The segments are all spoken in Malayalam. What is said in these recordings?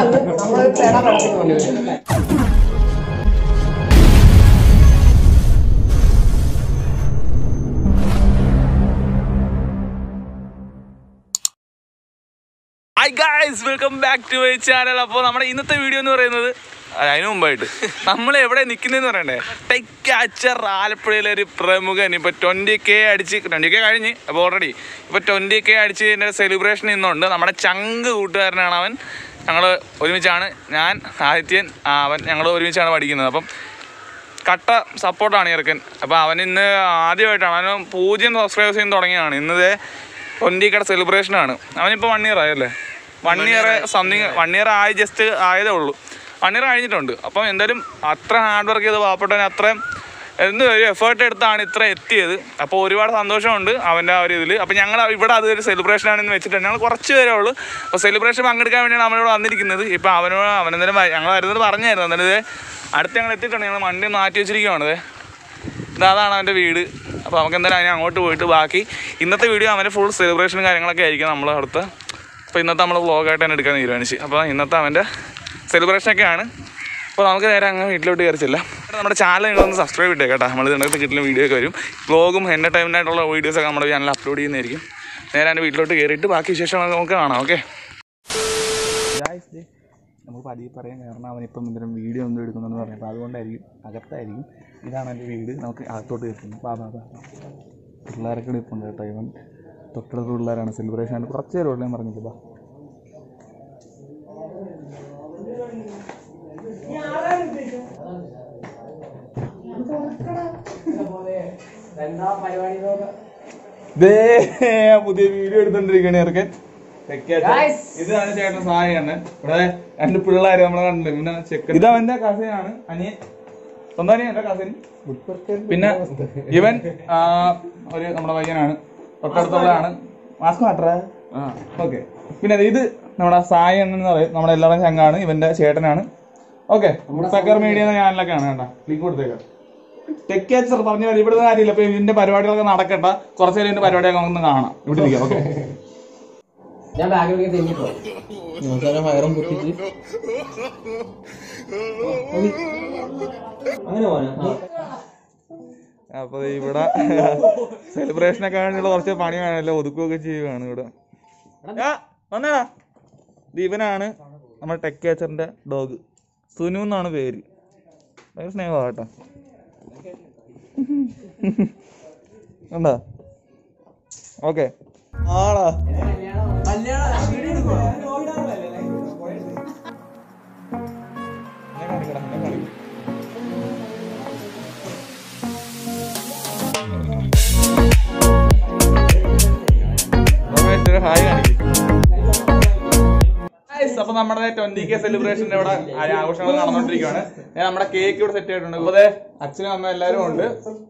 വന്ന് നമ്മൾ പേട പടത്തിന് കൊണ്ടുവരും hi guys welcome back to my channel അപ്പോൾ നമ്മുടെ ഇന്നത്തെ വീഡിയോ എന്ന് പറയുന്നത് അല്ല, അതിന് മുമ്പായിട്ട് നമ്മൾ എവിടെ നിൽക്കുന്നതെന്ന് പറയണ്ടേ ടെക് ക്യാച്ചർ ആലപ്പുഴയിലെ ഒരു പ്രമുഖൻ ഇപ്പോൾ ട്വൻറ്റി കെ അടിച്ച് ട്വൻറ്റി കെ കഴിഞ്ഞ് അപ്പോൾ ഓൾറെഡി ഇപ്പോൾ ട്വൻറ്റി കെ അടിച്ചതിൻ്റെ സെലിബ്രേഷൻ ഇന്നുണ്ട് നമ്മുടെ ചങ്ക് കൂട്ടുകാരനാണ് അവൻ ഞങ്ങൾ ഒരുമിച്ചാണ് ഞാൻ ആദിത്യൻ ആ, അവൻ ഞങ്ങൾ ഒരുമിച്ചാണ് പഠിക്കുന്നത് അപ്പം കട്ട സപ്പോർട്ടാണ് ഇറക്കൻ അപ്പോൾ അവൻ ഇന്ന് ആദ്യമായിട്ടാണ് അവന് പൂജ്യം സബ്സ്ക്രൈബേഴ്സ് ചെയ്യുന്ന തുടങ്ങിയതാണ് ഇന്നതേ ട്വൻറ്റിക്കടെ സെലിബ്രേഷനാണ് അവനിപ്പോൾ വൺ ഇയർ ആയല്ലേ one year something one year ആയി ജസ്റ്റ് ആയതേ ഉള്ളൂ വൺ ഇയർ കഴിഞ്ഞിട്ടുണ്ട് അപ്പം എന്തായാലും അത്ര ഹാർഡ് വർക്ക് ചെയ്ത് പാവപ്പെട്ടവൻ അത്രയും എന്ത് ഒരു എഫേർട്ട് എടുത്താണ് ഇത്ര എത്തിയത് അപ്പോൾ ഒരുപാട് സന്തോഷമുണ്ട് അവൻ്റെ ആ ഒരു ഇതിൽ അപ്പോൾ ഞങ്ങൾ ഇവിടെ അതൊരു സെലിബ്രേഷൻ ആണെന്ന് വെച്ചിട്ട് ഞങ്ങൾ കുറച്ച് പേരേ ഉള്ളൂ അപ്പോൾ സെലിബ്രേഷൻ പങ്കെടുക്കാൻ വേണ്ടിയാണ് നമ്മളിവിടെ വന്നിരിക്കുന്നത് ഇപ്പോൾ അവനോട് അവനെന്തായാലും ഞങ്ങൾ വരുന്നത് പറഞ്ഞായിരുന്നു എന്നാലും ഇത് അടുത്ത് ഞങ്ങൾ എത്തിയിട്ടുണ്ട് ഞങ്ങൾ വണ്ടി മാറ്റി വെച്ചിരിക്കുകയാണ് ഇത് ഇത് അതാണ് അവൻ്റെ വീട് അപ്പോൾ നമുക്ക് എന്തായാലും അതിനെ അങ്ങോട്ട് പോയിട്ട് ബാക്കി ഇന്നത്തെ വീഡിയോ അവൻ്റെ ഫുൾ സെലിബ്രേഷനും കാര്യങ്ങളൊക്കെ ആയിരിക്കും നമ്മൾ അടുത്ത് അപ്പോൾ ഇന്നത്തെ നമ്മൾ വ്ളോഗായിട്ട് തന്നെ എടുക്കാൻ തീരുമാനിച്ചു അപ്പോൾ ഇന്നത്തെ അവൻ്റെ സെലിബ്രേഷനൊക്കെയാണ് അപ്പോൾ നമുക്ക് നേരെ അങ്ങ് വീട്ടിലോട്ട് കയറിച്ചില്ല നമ്മുടെ ചാനൽ നിങ്ങളൊന്ന് സബ്സ്ക്രൈബ് ഇട്ടേ കേട്ടോ നമ്മൾ ഇതിനകത്ത് കിട്ടുന്ന വീഡിയോ ഒക്കെ വരും വ്ളോഗും എൻ്റർടൈൻമെൻ്റ് ആയിട്ടുള്ള വീഡിയോസൊക്കെ നമ്മുടെ ചാനലിൽ അപ്ലോഡ് ചെയ്യുന്നതായിരിക്കും നേരെ എൻ്റെ വീട്ടിലോട്ട് കയറിയിട്ട് ബാക്കി വിശേഷങ്ങളൊക്കെ നമുക്ക് കാണാം ഓക്കെ നമുക്ക് പതിയെ പറയാൻ കാരണം അവനിപ്പം എന്തെങ്കിലും വീഡിയോ ഒന്നും എടുക്കുന്നെന്ന് പറഞ്ഞു അപ്പോൾ അതുകൊണ്ടായിരിക്കും അകത്തായിരിക്കും ഇതാണ് എൻ്റെ വീട് നമുക്ക് അകത്തോട്ട് കയറ്റുന്നത് ബാ ബാ ബാ പിള്ളേരൊക്കെ ഇവിടെ ഇപ്പം ഉണ്ട് കേട്ടോ ഇവൻ തൊട്ടടുത്ത പിള്ളേരാണ് സെലിബ്രേഷൻ ആണ് കുറച്ച് പേര് ഉള്ളൂ ഞാൻ പറഞ്ഞില്ല ബാ എന്താ പരിപാടി നോക്ക ദേ, പുതിയ വീഡിയോ എടുത്തോണ്ടിരിക്കണേ ഇറക്കൻ Guys. ഇതാണ് ചേട്ടൻ സഹായം കണ്ണൻ ഇവിടെ രണ്ട് പിള്ളേര് നമ്മളെ കണ്ടില്ല പിന്നെ ചെക്കൻ ഇത് അവന്റെ കസിനാണ് അനിയൻ സ്വന്തം അനിയൻ എന്റെ കസിൻ പിന്നെ ഇവൻ ആ, ഒരു നമ്മുടെ പയ്യനാണ് തൊട്ടടുത്തുള്ളതാണ് മാസ്ക് മാറ്ററ ഓക്കെ പിന്നെ ദേ ഇത് നമ്മുടെ സായി എന്ന് പറയും നമ്മുടെ എല്ലാവരും ചങ്കാണ് ഇവന്റെ ചേട്ടനാണ് ഓക്കെ സക്കർ മീഡിയ എന്ന ചാനലൊക്കെയാണ് കേട്ടോ ലിങ്ക് കൊടുത്തേക്കാം ടെക് ക്യാച്ചർ പറഞ്ഞ പോലെ ഇവിടുത്തെ കാര്യമില്ല ഇപ്പൊ ഇതിന്റെ പരിപാടികളൊക്കെ നടക്കട്ട കുറച്ച് നേരം ഇതിന്റെ പരിപാടിയൊക്കെ നമുക്ക് കാണാം ഇവിടെ നിൽക്കാം ഓക്കെ ഞാൻ ബാഗിലേക്ക് തെന്നിപ്പോ വയറും പൊട്ടിച്ച് അങ്ങനെ പോനാ അപ്പൊ ദേ ഇവിടെ സെലിബ്രേഷൻ ഒക്കെ വേണ്ടിയുള്ള കുറച്ച് പണി വേണമല്ലോ ഒതുക്കുകയൊക്കെ ചെയ്യുകയാണ് ഇവിടെ ആ, വന്നേടാ ഇത് ഇവനാണ് നമ്മുടെ ടെക് ക്യാച്ചറിന്റെ ഡോഗ് സുനു എന്നാണ് പേര് ഭയങ്കര സ്നേഹമാണ് കേട്ടോ കണ്ടോ ഓക്കെ ആടാ എന്നെ കാണിക്കടാ, എന്നെ കാണിക്ക്. നന്നായിട്ട് ഒരു ഹായ് കാണിക്ക്. Guys, അപ്പൊ നമ്മുടെ ട്വന്റി കെ സെലിബ്രേഷന്റെ ഇവിടെ ആ- ആഘോഷങ്ങൾ നടന്നുകൊണ്ടിരിക്കുകയാണ് ഞാൻ നമ്മുടെ കേക്ക് ഇവിടെ സെറ്റ് ആയിട്ടുണ്ട് ഇപ്പൊ ദേ അച്ഛനും അമ്മ എല്ലാവരും ഉണ്ട്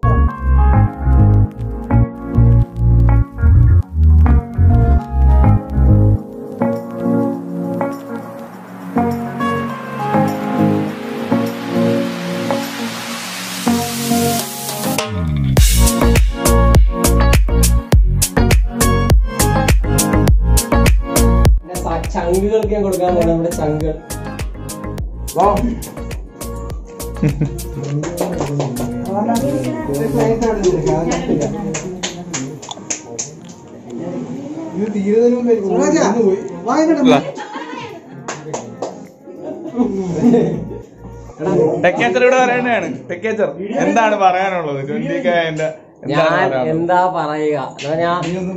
ചങ്കുകൾക്ക് ഞാൻ കൊടുക്കാൻ പോകുന്നത് നമ്മുടെ ചങ്കുകൾ ടെക്കേച്ചർ ഇവിടെ പറയേണ്ടതാണ് ടെക്കേച്ചർ എന്താണ് പറയാനുള്ളത് ട്വന്റി കെ എന്താണ് ഞാൻ പറയാനുള്ളത് എന്താ പറയുക എന്നാ ഞാൻ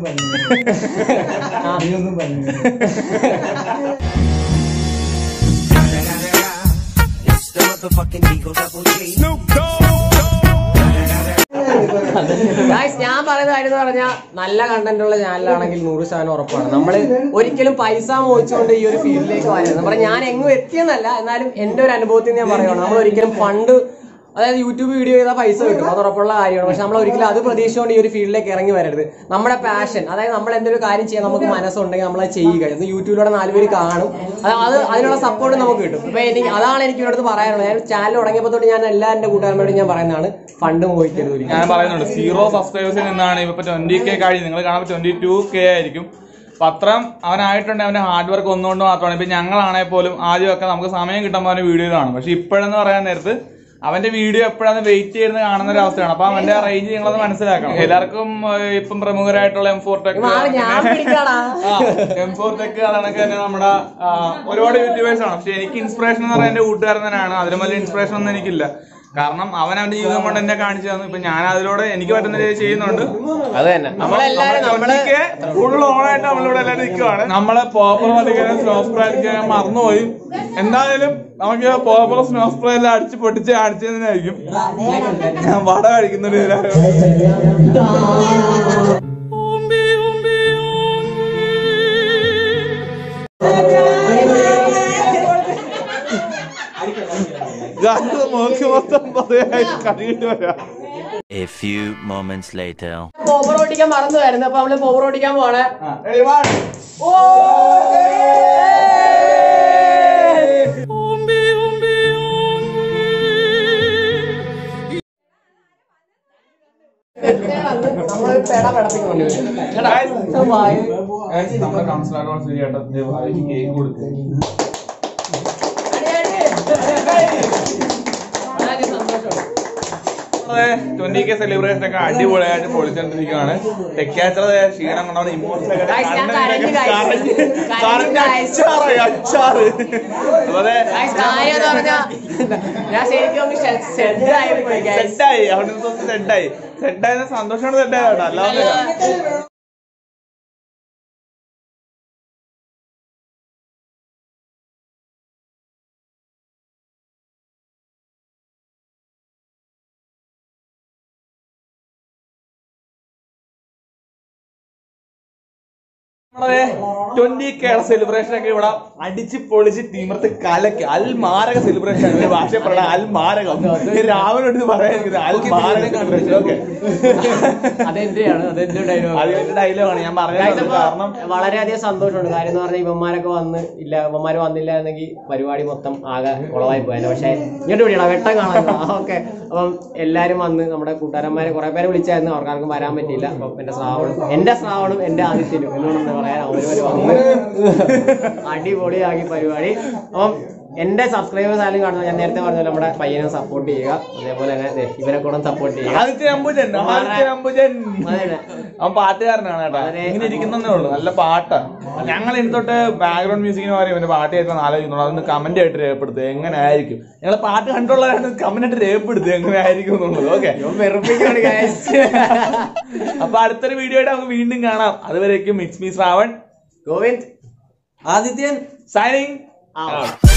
Guys, ഞാൻ പറയുന്ന കാര്യം എന്ന് പറഞ്ഞാൽ നല്ല കണ്ടന്റ് ഉള്ള ചാനലാണെങ്കിൽ നൂറ് ശതമാനം ഉറപ്പാണ് നമ്മൾ ഒരിക്കലും പൈസ മോഹിച്ചുകൊണ്ട് ഈ ഒരു ഫീൽഡിലേക്ക് വരുന്നത് പറഞ്ഞാൽ ഞാൻ എങ്ങും എത്തിയെന്നല്ല എന്നാലും എന്റെ ഒരു അനുഭവത്തിൽ നിന്ന് ഞാൻ പറയുകയാണ് നമ്മൾ ഒരിക്കലും ഫണ്ട് അതായത് യൂട്യൂബ് വീഡിയോ ചെയ്താൽ പൈസ കിട്ടും അത് ഉറപ്പുള്ള കാര്യമാണ് പക്ഷെ നമ്മൾ ഒരിക്കലും അത് പ്രതീക്ഷിച്ചുകൊണ്ട് ഈ ഒരു ഫീൽഡിലേക്ക് ഇറങ്ങി വരരുത് നമ്മുടെ പാഷൻ അതായത് നമ്മൾ എന്തൊരു കാര്യം ചെയ്യാൻ നമുക്ക് മനസ്സുണ്ടെങ്കിൽ നമ്മൾ അത് ചെയ്യുക ഇന്ന് യൂട്യൂബിലൂടെ നാലുപേര് കാണും അത് അത് അതിനുള്ള സപ്പോർട്ട് നമുക്ക് കിട്ടും ഇപ്പൊ എനിക്ക് അതാണ് എനിക്ക് ഇവിടുത്തെ പറയാനുള്ളത് ഞാൻ ചാനൽ തുടങ്ങിയപ്പോൾ തൊട്ട് ഞാൻ എല്ലാ എന്റെ കൂട്ടുകാരോടും ഞാൻ പറയുന്നതാണ് ഫണ്ട് മോഹിക്കരുത് ഒരിക്കലും ഞാൻ പറയുന്നുണ്ട് സീറോ സബ്സ്ക്രൈബേഴ്സിൽ നിന്നാണ് ഇപ്പൊ ട്വന്റി കെ കഴിഞ്ഞ് നിങ്ങൾ കാണുമ്പോൾ ട്വന്റി ടു കെ ആയിരിക്കും പത്രം അവനായിട്ടുണ്ട് അവന്റെ ഹാർഡ് വർക്ക് ഒന്നുകൊണ്ട് മാത്രമാണ് ഇപ്പൊ ഞങ്ങളാണെങ്കിൽ പോലും ആദ്യമൊക്കെ നമുക്ക് സമയം കിട്ടുമ്പോൾ അവന്റെ വീഡിയോ കാണും പക്ഷെ ഇപ്പോഴെന്ന് പറയാൻ നേരത്ത് അവന്റെ വീഡിയോ എപ്പോഴാണ് വെയിറ്റ് ചെയ്ത് കാണുന്ന ഒരു അവസ്ഥയാണ് അപ്പൊ അവന്റെ റേഞ്ച് നിങ്ങളത് മനസ്സിലാക്കണം എല്ലാവർക്കും ഏഹ്, ഇപ്പം പ്രമുഖരായിട്ടുള്ള എം ഫോർ ടെക് മാറി ഞാൻ പിടിക്കാടാ എം ഫോർ ടെക് അതാണൊക്കെ തന്നെ നമ്മുടെ ആ, ഒരുപാട് യൂട്യൂബേഴ്സ് ആണ് പക്ഷെ എനിക്ക് ഇൻസ്പിറേഷൻ എന്ന് പറയുന്നത് എന്റെ കൂട്ടുകാരൻ തന്നെയാണ് അതിലും വലിയ ഇൻസ്പിറേഷൻ ഒന്നും എനിക്കില്ല കാരണം അവൻ അവന്റെ ജീവിതം കൊണ്ട് എന്നെ കാണിച്ചു തന്നു ഇപ്പൊ ഞാൻ അതിലൂടെ എനിക്ക് പറ്റുന്ന രീതിയിൽ ചെയ്യുന്നുണ്ട് അത് തന്നെ നമ്മളെല്ലാരും നമ്മള് ഫുൾ ഓണായിട്ട് നമ്മളിവിടെ എല്ലാവരും നിൽക്കുവാണ് നമ്മളെ പോപ്പർ അടിക്കാനും സ്നോ സ്പ്രേ അടിക്കാനും മറന്നുപോയി എന്തായാലും നമുക്ക് പോപ്പർ സ്നോ സ്പ്രേ എല്ലാം അടിച്ച് പൊട്ടിച്ച് കാണിച്ചതിനായിരിക്കും ഞാൻ വട കഴിക്കുന്ന ഒരു ഇതിലായിരുന്നു. ഗായ്സ്, നോക്കി മൊത്തം പതയായിട്ട് കഴുകിട്ട് വരാം A few moments later. Popper ഓടിക്കാൻ മറന്നുമായിരുന്നു അപ്പൊ നമ്മള് പോപ്പർ ഓടിക്കാൻ പോണേ Ready, one. നമ്മള് പെട പെടപ്പിക്കുന്നുണ്ട് Guys, നമ്മുടെ കൗൺസിലർ കൗൺസിലർ ചേട്ടന്റെ ഭാര്യയ്ക്ക് കേക്ക് കൊടുക്കുക ട്വന്റി കെ സെലിബ്രേഷൻ ഒക്കെ അടിപൊളിയായിട്ട് പൊളിച്ചോണ്ടിരിക്കുകയാണ് ടെക്കാച്ചറ ക്ഷീണം കൊണ്ടാണ് ഇമോഷണൽ Guys, ഞാൻ കരഞ്ഞു, guys. കരഞ്ഞു, guys. അച്ചാറ് അച്ചാറ് അതുപോലെ കാര്യം എന്ന് പറഞ്ഞാ ഞാൻ ശരിക്കും ശ്രദ്ധയായി പോയി guys. സെറ്റായി അവിടെ സെറ്റായി സെറ്റായ സന്തോഷമാണ് സെറ്റായതാട്ടോ അല്ലാതെ ട്വന്റി കെയുടെ സെലിബ്രേഷൻ ഒക്കെ ഇവിടെ അടിച്ച് പൊളിച്ച് തീമർത്ത് കലക്ക് അൽമാരക സെലിബ്രേഷൻ ആണ് ഭാഷ പറയണ അൽമാരകം രാവിലെ എടുത്ത് പറയാനിരിക്കുന്നത് അൽമാരക സെലിബ്രേഷൻ ഓക്കെ അതെന്റെയാണ് അതെന്റെ ഡയലോഗ് അതിന്റെ ഡയലോഗാണ് ഞാൻ പറഞ്ഞത് കാരണം വളരെയധികം സന്തോഷമുണ്ട് കാര്യം എന്ന് പറഞ്ഞാൽ ഇവന്മാരൊക്കെ വന്ന് ഇല്ല ഇവന്മാര് വന്നില്ല എന്നെങ്കിൽ പരിപാടി മൊത്തം ആകെ കുളമായി പോയാലും പക്ഷെ ഇങ്ങോട്ട് വിളിയണം വെട്ടം കാണാൻ ഓക്കെ അപ്പം എല്ലാരും വന്ന് നമ്മുടെ കൂട്ടുകാരന്മാരെ കുറെ പേരെ വിളിച്ചായിരുന്നു അവർക്കാർക്കും വരാൻ പറ്റിയില്ല അപ്പം എന്റെ ശ്രാവണും എന്റെ ശ്രാവണും എന്റെ ആദിത്യനും എന്നുകൊണ്ട് പറയാൻ അവര് വരെ വന്ന് അടിപൊളിയാക്കി പരിപാടി അപ്പം എന്റെ സബ്സ്ക്രൈബേഴ്സ് ആയാലും കാണുന്നത് ഞാൻ നേരത്തെ പറഞ്ഞ പോലെ നമ്മുടെ പയ്യനെ സപ്പോർട്ട് ചെയ്യുക അതേപോലെ തന്നെ ദേ ഇവരെ കൂടെ സപ്പോർട്ട് ചെയ്യുക ആദിത്യ അംബുജൻ ആദിത്യ അംബുജൻ അതെ അവൻ പാട്ടുകാരനാണ് കേട്ടോ വളരെ- ഇങ്ങനെ ഇരിക്കുന്നേ ഉള്ളൂ നല്ല പാട്ടാ ഞങ്ങൾ ഇനി തൊട്ട് ബാക്ക്ഗ്രൗണ്ട് മ്യൂസിക്കിന് പകരം ഇവന്റെ പാട്ട് കേൾക്കാൻ ആലോചിക്കുന്നുള്ളൂ അതൊന്ന് കമന്റ് ആയിട്ട് രേഖപ്പെടുത്തുക എങ്ങനെ ആയിരിക്കും ഞങ്ങൾ പാട്ട് കണ്ടുള്ളവരാണ് കമന്റ് ആയിട്ട് രേഖപ്പെടുത്തുക എങ്ങനെ ആയിരിക്കും എന്നുള്ളത് ഓക്കെ വെറുപ്പിക്കാണ് guys. അപ്പൊ അടുത്തൊരു വീഡിയോ ആയിട്ട് നമുക്ക് വീണ്ടും കാണാം അതുവരേക്കും mix me Shravan Govind Adithyan signing ആ